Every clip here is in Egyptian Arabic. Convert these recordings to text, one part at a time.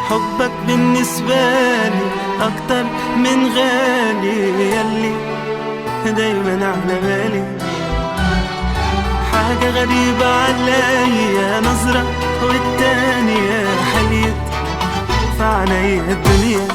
حبك بالنسبة لي أكتر من غالي يلي دايما على بالي حاجة غريبة عليا نظرة والتانية حليت في عينيا الدنيا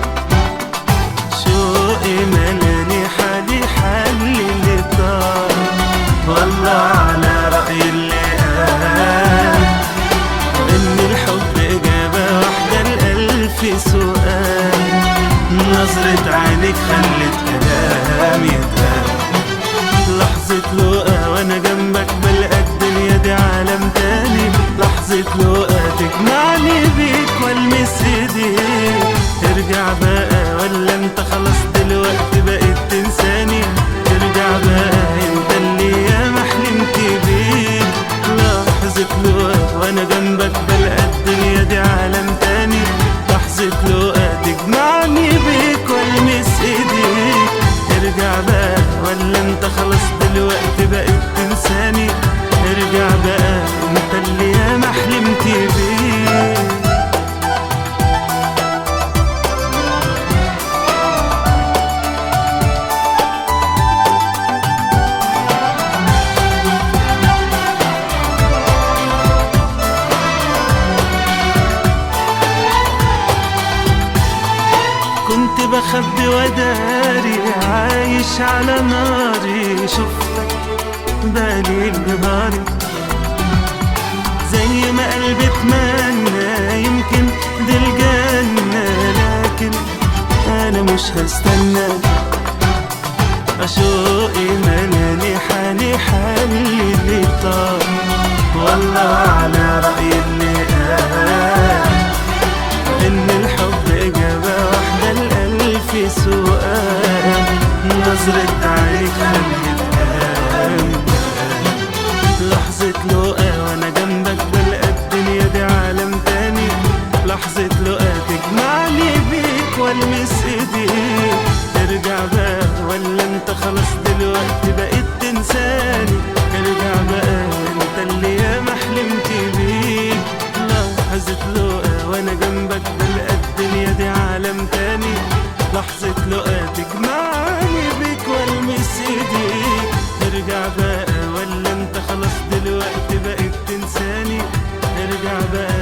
شوقي ملاني حالي حل اللي طار والله على رأي اللي قال إن الحب إجابة واحدة لألف سؤال نظرة عينك خلت كلامي يتقال لحظة لقا وانا جنبك بلقى الدنيا دي عالم تاني لحظة لقا تجمعني بيك والمس ايديك ارجع بقى ولا انت خلاص دلوقتي بقيت تنساني ارجع بقى انت اللي ياما حلمت بيك لحظة لقا وانا جنبك بلقى الدنيا دي عالم تاني لحظة لقا تجمعني بيك والمس ايديك ارجع بقى ولا انت خلاص دلوقتي بقيت تنساني ارجع بقى انت اللي ياما حلمت بيه كنت بخبي وداري عايش على ناري شفتك بالي نهاري زي ما قلبي اتمنى يمكن دي الجنة لكن أنا مش هستنى أشوقي ملاني حالي حالي اللي طار والله على رأي اللي قال إن الحب إجابة واحدة لألف سؤال نظرة عينيك خلت قلبي لحظة لقا وأنا جنبك بلقى الدنيا دي عالم تاني لحظة لقا تجمعني بيك والمس ايديك ارجع بقى ولا انت خلاص دلوقتي بقيت تنساني ارجع بقى انت اللي ياما حلمت بيك لحظة لقا وانا جنبك بلقى الدنيا دي عالم تاني لحظة لقا تجمعني بيك والمس ايديك ارجع بقى ولا انت خلاص دلوقتي بقيت تنساني ارجع بقى